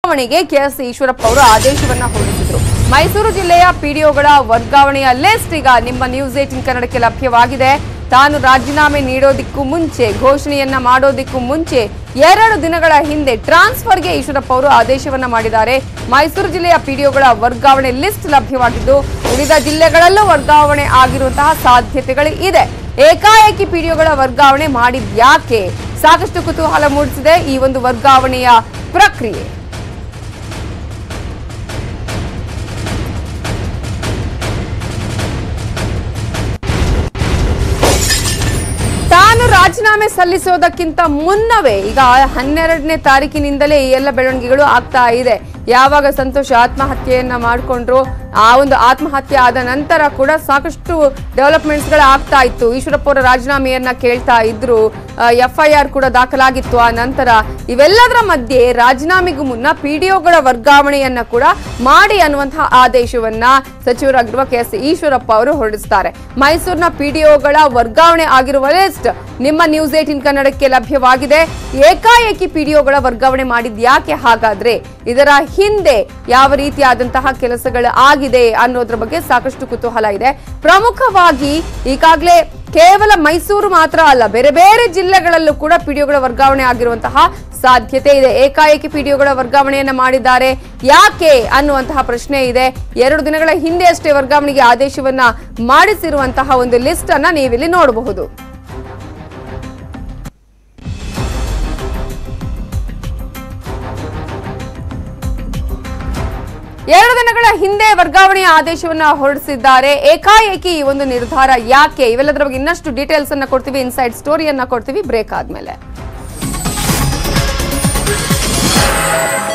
ವರ್ಗಾವಣೆಗೆ ಕೆಎಸ್ ಈಶ್ವರಪ್ಪ ಅವರು ಆದೇಶವನ್ನ ಹೊರಡಿಸಿದ್ರು ಮೈಸೂರು ಜಿಲ್ಲೆಯ ಪಿಡಿಒಗಳ ವರ್ಗಾವಣೆಯ ಲಿಸ್ಟ್ ಈಗ ನಿಮ್ಮ ನ್ಯೂಸ್ ಏಟಿನ್ ಕನ್ನಡಕ್ಕೆ ಲಭ್ಯವಾಗಿದೆ ತಾನು ರಾಜೀನಾಮೆ ನೀಡೋದಿಕ್ಕೂ ಮುಂಚೆ ಘೋಷಣೆಯನ್ನ ಮಾಡೋದಿಕ್ಕೂ ಮುಂಚೆ ಎರಡು ದಿನಗಳ ಹಿಂದೆ ಟ್ರಾನ್ಸ್ಫರ್ಗೆ ಈಶ್ವರಪ್ಪ ಅವರು ಆದೇಶವನ್ನ ಮಾಡಿದ್ದಾರೆ ಮೈಸೂರು ಜಿಲ್ಲೆಯ ಪಿಡಿಒಗಳ ವರ್ಗಾವಣೆ ಲಿಸ್ಟ್ ಲಭ್ಯವಾಗಿದ್ದು ಉಳಿದ ಜಿಲ್ಲೆಗಳಲ್ಲೂ ವರ್ಗಾವಣೆ ಆಗಿರುವಂತಹ ಸಾಧ್ಯತೆಗಳು ಇದೆ ಏಕಾಏಕಿ ಪಿಡಿಒಗಳ ವರ್ಗಾವಣೆ ಮಾಡಿದ್ಯಾಕೆ ಸಾಕಷ್ಟು ಕುತೂಹಲ ಮೂಡಿಸಿದೆ ಈ ಒಂದು ವರ್ಗಾವಣೆಯ ಪ್ರಕ್ರಿಯೆ ತಾನು ರಾಜೀನಾಮೆ ಸಲ್ಲಿಸೋದಕ್ಕಿಂತ ಮುನ್ನವೇ ಈಗ ಹನ್ನೆರಡನೇ ತಾರೀಕಿನಿಂದಲೇ ಈ ಎಲ್ಲ ಬೆಳವಣಿಗೆಗಳು ಆಗ್ತಾ ಇದೆ ಯಾವಾಗ ಸಂತೋಷ್ ಆತ್ಮಹತ್ಯೆಯನ್ನ ಮಾಡಿಕೊಂಡ್ರು ಆ ಒಂದು ಆತ್ಮಹತ್ಯೆ ಆದ ನಂತರ ಕೂಡ ಸಾಕಷ್ಟು ಡೆವಲಪ್ಮೆಂಟ್ಸ್ ಗಳು ಆಗ್ತಾ ಇತ್ತು ಈಶ್ವರಪ್ಪ ಅವರ ರಾಜೀನಾಮೆಯನ್ನ ಕೇಳ್ತಾ ಇದ್ರು ಎಫ್ಐಆರ್ ಕೂಡ ದಾಖಲಾಗಿತ್ತು ಆ ನಂತರ ಇವೆಲ್ಲದರ ಮಧ್ಯೆ ರಾಜೀನಾಮೆಗೂ ಮುನ್ನ ಪಿಡಿಒಗಳ ವರ್ಗಾವಣೆಯನ್ನ ಕೂಡ ಮಾಡಿ ಅನ್ನುವಂತಹ ಆದೇಶವನ್ನ ಸಚಿವರಾಗಿರುವ ಕೆ ಎಸ್ ಈಶ್ವರಪ್ಪ ಅವರು ಹೊರಡಿಸ್ತಾರೆ ಮೈಸೂರಿನ ಪಿಡಿಒಗಳ ವರ್ಗಾವಣೆ ಆಗಿರುವ ಲಿಸ್ಟ್ ನಿಮ್ಮ ನ್ಯೂಸ್ ಏಟಿನ್ ಕನ್ನಡಕ್ಕೆ ಲಭ್ಯವಾಗಿದೆ ಏಕಾಏಕಿ ಪಿಡಿಒಗಳ ವರ್ಗಾವಣೆ ಮಾಡಿದ್ಯಾಕೆ ಹಾಗಾದ್ರೆ ಇದರ ಹಿಂದೆ ಯಾವ ರೀತಿಯಾದಂತಹ ಕೆಲಸಗಳು ಆಗಿದೆ ಅನ್ನೋದ್ರ ಬಗ್ಗೆ ಸಾಕಷ್ಟು ಕುತೂಹಲ ಇದೆ ಪ್ರಮುಖವಾಗಿ ಈಗಾಗಲೇ ಕೇವಲ ಮೈಸೂರು ಮಾತ್ರ ಅಲ್ಲ ಬೇರೆ ಬೇರೆ ಜಿಲ್ಲೆಗಳಲ್ಲೂ ಕೂಡ ಪಿಡಿಒಗಳ ವರ್ಗಾವಣೆ ಆಗಿರುವಂತಹ ಸಾಧ್ಯತೆ ಇದೆ ಏಕಾಏಕಿ ಪಿಡಿಒಗಳ ವರ್ಗಾವಣೆಯನ್ನ ಮಾಡಿದ್ದಾರೆ ಯಾಕೆ ಅನ್ನುವಂತಹ ಪ್ರಶ್ನೆ ಇದೆ ಎರಡು ದಿನಗಳ ಹಿಂದೆ ಅಷ್ಟೇ ವರ್ಗಾವಣೆಗೆ ಆದೇಶವನ್ನ ಮಾಡಿಸಿರುವಂತಹ ಒಂದು ಲಿಸ್ಟ್ ಅನ್ನ ನೀವಿಲ್ಲಿ ನೋಡಬಹುದು ಎರಡು ದಿನಗಳ ಹಿಂದೆ ವರ್ಗಾವಣೆಯ ಆದೇಶವನ್ನ ಹೊರಡಿಸಿದ್ದಾರೆ ಏಕಾಏಕಿ ಈ ಒಂದು ನಿರ್ಧಾರ ಯಾಕೆ ಇವೆಲ್ಲದರ ಬಗ್ಗೆ ಇನ್ನಷ್ಟು ಡೀಟೇಲ್ಸ್ ಅನ್ನ ಕೊಡ್ತೀವಿ ಇನ್ಸೈಡ್ ಸ್ಟೋರಿಯನ್ನ ಕೊಡ್ತೀವಿ ಬ್ರೇಕ್ ಆದ್ಮೇಲೆ